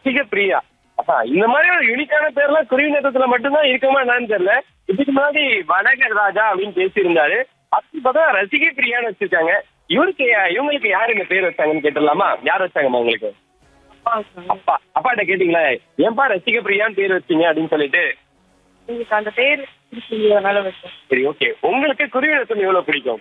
ரசிக பிரியா அப்பா இந்த மாதிரி ஒரு யூனிக்கான பேர்லாம் குருவி நேரத்துல மட்டும்தான் இருக்குமா என்னன்னு தெரியல இதுக்கு முன்னாடி வடகர் ராஜா அப்படின்னு பேசியிருந்தாரு அப்படி பார்த்தா ரசிக பிரியான்னு வச்சிருக்காங்க இவருக்கு இவங்களுக்கு யார் இந்த பேர் வச்சாங்கன்னு கேட்டுடலாமா யார் வச்சாங்கம்மா உங்களுக்கு அப்பா அப்பாட்ட கேட்டீங்களா ஏன்பா ரசிக பிரியான்னு பேர் வச்சீங்க அப்படின்னு சொல்லிட்டு உங்களுக்கு அந்த பேர் பிடிச்சதுனால வச்சேன் சரி ஓகே உங்களுக்கு குருவி நேரத்துல எவ்வளவு பிடிக்கும்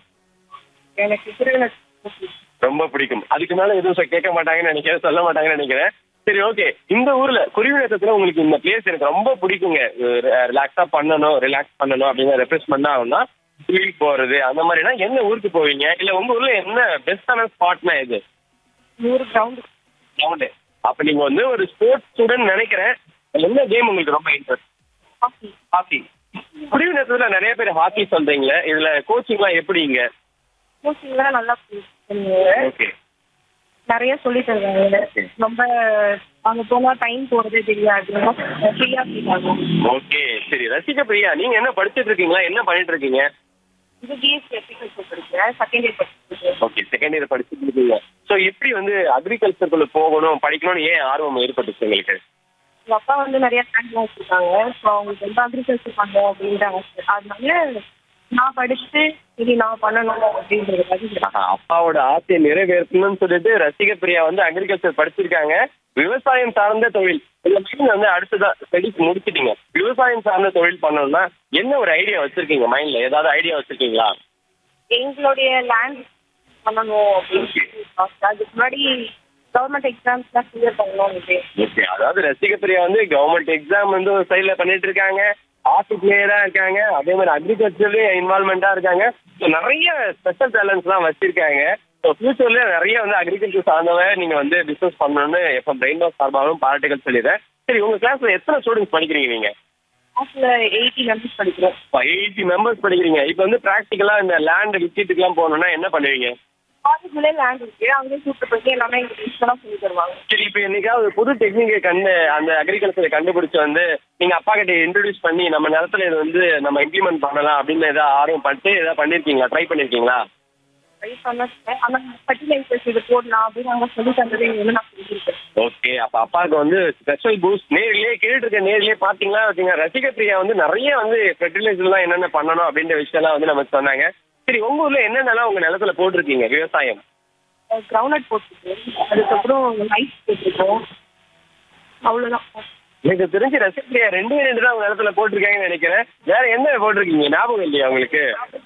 எனக்கு திருவிழா ரொம்ப பிடிக்கும் அதுக்கு மேல எதுவும் சொ- கேட்க மாட்டாங்கன்னு நினைக்கிறேன் சொல்ல மாட்டாங்கன்னு நினைக்கிறேன் சரி ஓகே இந்த ஊர்ல குருவிநேசத்துல உங்களுக்கு இந்த பிளேஸ் எனக்கு ரொம்ப பிடிக்குங்க ரிலாக்ஸா பண்ணணும் ரிலாக்ஸ் பண்ணணும் அப்படின்னு ரெஃப்ரெஷ் பண்ண ஆகும்னா குருவி போறது அந்த மாதிரினா எந்த ஊருக்கு போவீங்க இல்ல உங்க ஊர்ல என்ன பெஸ்டான ஸ்பாட்னா எது நூறு கிரவுண்டு கிரவுண்டு அப்ப நீங்க வந்து ஒரு ஸ்போர்ட்ஸ் ஸ்டூடெண்ட் நினைக்கிறேன் என்ன கேம் உங்களுக்கு ரொம்ப இன்ட்ரெஸ்ட் ஹாக்கி ஹாக்கி குருவிநேசத்துல நிறைய பேர் ஹாக்கி சொல்றீங்களே இதுல கோச்சிங்லாம் எப்படிங்க கோச்சிங்லாம் நல்லா பண்ணுவாங்க ஓகே நிறைய சொல்லி தருவாங்க ரொம்ப அங்க போனா டைம் போறதே தெரியாது ஃப்ரீயா ஃபீல் ஆகும் ஓகே சரி ரசிக பிரியா நீங்க என்ன படிச்சிட்டு இருக்கீங்களா என்ன பண்ணிட்டு இருக்கீங்க இது பிஎஸ்சி அக்ரிகல்ச்சர் படிக்கிறேன் செகண்ட் இயர் படிச்சிருக்கேன் ஓகே செகண்ட் இயர் படிச்சுட்டு இருக்கீங்க ஸோ எப்படி வந்து அக்ரிகல்ச்சருக்குள்ள போகணும் படிக்கணும்னு ஏன் ஆர்வம் ஏற்பட்டுச்சு உங்களுக்கு எங்க அப்பா வந்து நிறைய லேண்ட்லாம் வச்சிருக்காங்க ஸோ அவங்களுக்கு வந்து அக்ரிகல்ச்சர் பண்ணணும் அப்படின்ற ஆசை அதனால நான் படிச்சுட்டு இது நான் பண்ணணும் அப்படின்றதுக்காக ஆஹா, அப்பாவோட ஆசையை நிறைவேற்றணும்னு சொல்லிட்டு ரசிக பிரியா வந்து அக்ரிகல்ச்சர் படிச்சிருக்காங்க விவசாயம் சார்ந்த தொழில் இந்த மைண்ட் வந்து அடுத்ததான் ஸ்டடி முடிச்சிட்டீங்க விவசாயம் சார்ந்த தொழில் பண்ணணும்னா என்ன ஒரு ஐடியா வச்சிருக்கீங்க மைண்ட்ல ஏதாவது ஐடியா வச்சிருக்கீங்களா எங்களுடைய லேண்ட் பண்ணணும் அப்படின்னு சொல்லி ஆசை. அதுக்கு முன்னாடி கவர்மெண்ட் எக்ஸாம்ஸ்லாம் கிளியர் பண்ணணும் அப்படின்னு ஓகே அதாவது ரசிக பிரியா வந்து கவர்மெண்ட் எக்ஸாம் வந்து ஒரு சைட்ல பண்ணிட்டு இருக்காங்க ஆர்ட் பிளேயரா இருக்காங்க அதே மாதிரி அக்ரிகல்ச்சர்லயும் இன்வால்மெண்டா இருக்காங்க ஸோ நிறைய ஸ்பெஷல் டேலண்ட்ஸ்லாம் வச்சிருக்காங்க ஸோ ஃபியூச்சர்ல நிறைய வந்து அக்ரிகல்ச்சர் சார்ந்தவ நீங்க வந்து பிசினஸ் பண்ணணும்னு எப்போ பிரெயின் வாஷ் சார்பாகவும் பாராட்டுகள் சொல்லிடுறேன் சரி உங்க கிளாஸ்ல எத்தனை ஸ்டூடெண்ட்ஸ் படிக்கிறீங்க நீங்க கிளாஸ்ல எயிட்டி மெம்பர்ஸ் படிக்கிறோம் எயிட்டி மெம்பர்ஸ் படிக்கிறீங்க இப்போ வந்து ப்ராக்டிக்கலா இந்த லேண்ட் விசிட்டுக்குலாம் போகணும்னா என்ன பண்ணுவீங்க காலேஜ்லேயே லேண்ட் இருக்கு அங்கேயே கூப்பிட்டு போயிட்டு எல்லாமே எங்களுக்கு யூஸ்ஃபுல்லாக சொல்லி தருவாங்க சரி இப்போ என்னைக்காவது புது டெக்னிக்கை கண்டு அந்த அக்ரிகல்ச்சரை கண்டுபிடிச்சு வந்து நீங்க அப்பா கிட்ட இன்ட்ரடியூஸ் பண்ணி நம்ம நிலத்துல இது வந்து நம்ம இம்ப்ளிமெண்ட் பண்ணலாம் அப்படின்னு ஏதாவது ஆர்வம் பட்டு ஏதாவது பண்ணிருக்கீங்களா ட்ரை பண்ணிருக்கீங்களா ட்ரை பண்ணேன் ஆனால் ஃபர்டிலைசர்ஸ் இது போடலாம் அப்படின்னு அவங்க சொல்லி தந்தது வந்து நான் சொல்லியிருக்கேன் ஓகே அப்ப அப்பாவுக்கு வந்து ஸ்பெஷல் பூஸ்ட் நேர்லயே கேட்டு இருக்க நேர்லயே பாத்தீங்களா வச்சுங்க ரசிக பிரியா வந்து நிறைய வந்து ஃபெர்டிலைசர்லாம் என்னென்ன பண்ணணும் அப்படின்ற விஷயம்லாம் வந்து நமக்கு சொன்னாங்க சரி உங்க ஊர்ல என்னென்னலாம் உங்க நிலத்துல போட்டிருக்கீங்க விவசாயம் கிரவுண்ட் போட்டுருக்கோம் அதுக்கப்புறம் ரைஸ் போட்டிருக்கோம் அவ்வளோதான் எனக்கு தெரிஞ்சு ரசிக பிரியா ரெண்டு ரெண்டு தான் உங்க நிலத்துல போட்டிருக்காங்கன்னு நினைக்கிறேன் வேற என்ன போட்டிருக்கீங்க ஞாபகம் இல்லையா உங்களுக்கு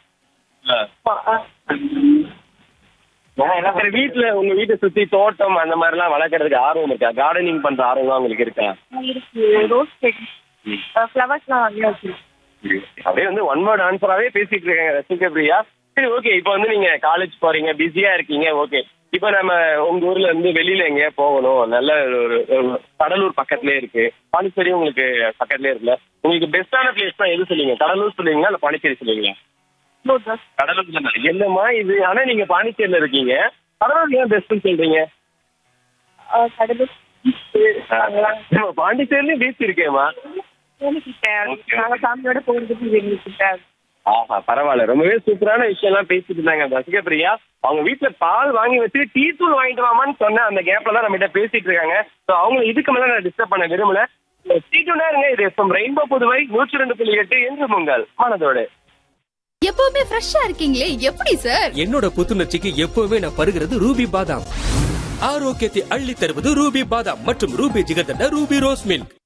சரி வீட்டுல உங்க வீட்டை சுத்தி தோட்டம் அந்த மாதிரி எல்லாம் வளர்க்கறதுக்கு ஆர்வம் இருக்கா கார்டனிங் பண்ற ஆர்வம் உங்களுக்கு இருக்கா இருக்கு ரோஸ் செடி ஃப்ளவர்ஸ்லாம் நிறைய வச்சிருக்கோம் அப்படியே வந்து ஒன் வேர்ட் ஆன்சராகவே பேசிட்டு இருக்காங்க ரசிக பிரியா சரி ஓகே இப்போ வந்து நீங்க காலேஜ் போறீங்க பிஸியா இருக்கீங்க ஓகே இப்போ நம்ம உங்க ஊர்ல இருந்து வெளியில எங்கேயா போகணும் நல்ல ஒரு ஒரு கடலூர் பக்கத்துலயே இருக்கு பாண்டிச்சேரி உங்களுக்கு பக்கத்துலயே இருக்குல்ல உங்களுக்கு பெஸ்டான பிளேஸ் தான் எது சொல்லுவீங்க கடலூர் சொல்லுவீங்களா இல்ல பாண்டிச்சேரி சொல்லுவீங்களா நோ ட்ரெஸ் கடலூர் தானே? என்னம்மா இது ஆனா நீங்க பாண்டிச்சேரியில இருக்கீங்க கடலூர் ஏன் பெஸ்ட்னு சொல்றீங்க கடலூர் நம்ம பாண்டிச்சேரிலயும் பீச் இருக்கேம்மா கிட்ட நாங்கள் ஃபேமிலியோட போகிறதுக்கு எங்களுக்கு கிட்ட ஆஹா பரவாயில்ல ரொம்பவே சூப்பரான விஷயம் எல்லாம் பேசிட்டு இருந்தாங்க ரசிக பிரியா அவங்க வீட்டுல பால் வாங்கி வச்சு டீ தூள் வாங்கிட்டு வாமான்னு சொன்ன அந்த கேப்ல தான் நம்ம கிட்ட பேசிட்டு இருக்காங்க ஸோ அவங்க இதுக்கு மேல நான் டிஸ்டர்ப் பண்ண விரும்பல சீக்கிரம் இருங்க இது எஃப்எம் ரெயின்போ புதுவை நூற்றி ரெண்டு புள்ளி எட்டு என்று பொங்கல் மனதோடு எப்பவுமே ஃப்ரெஷ்ஷா இருக்கீங்களே எப்படி சார் என்னோட புத்துணர்ச்சிக்கு எப்பவுமே நான் பருகிறது ரூபி பாதாம் ஆரோக்கியத்தை அள்ளி தருவது ரூபி பாதாம் மற்றும் Ruby Jigarthanda Ruby rose milk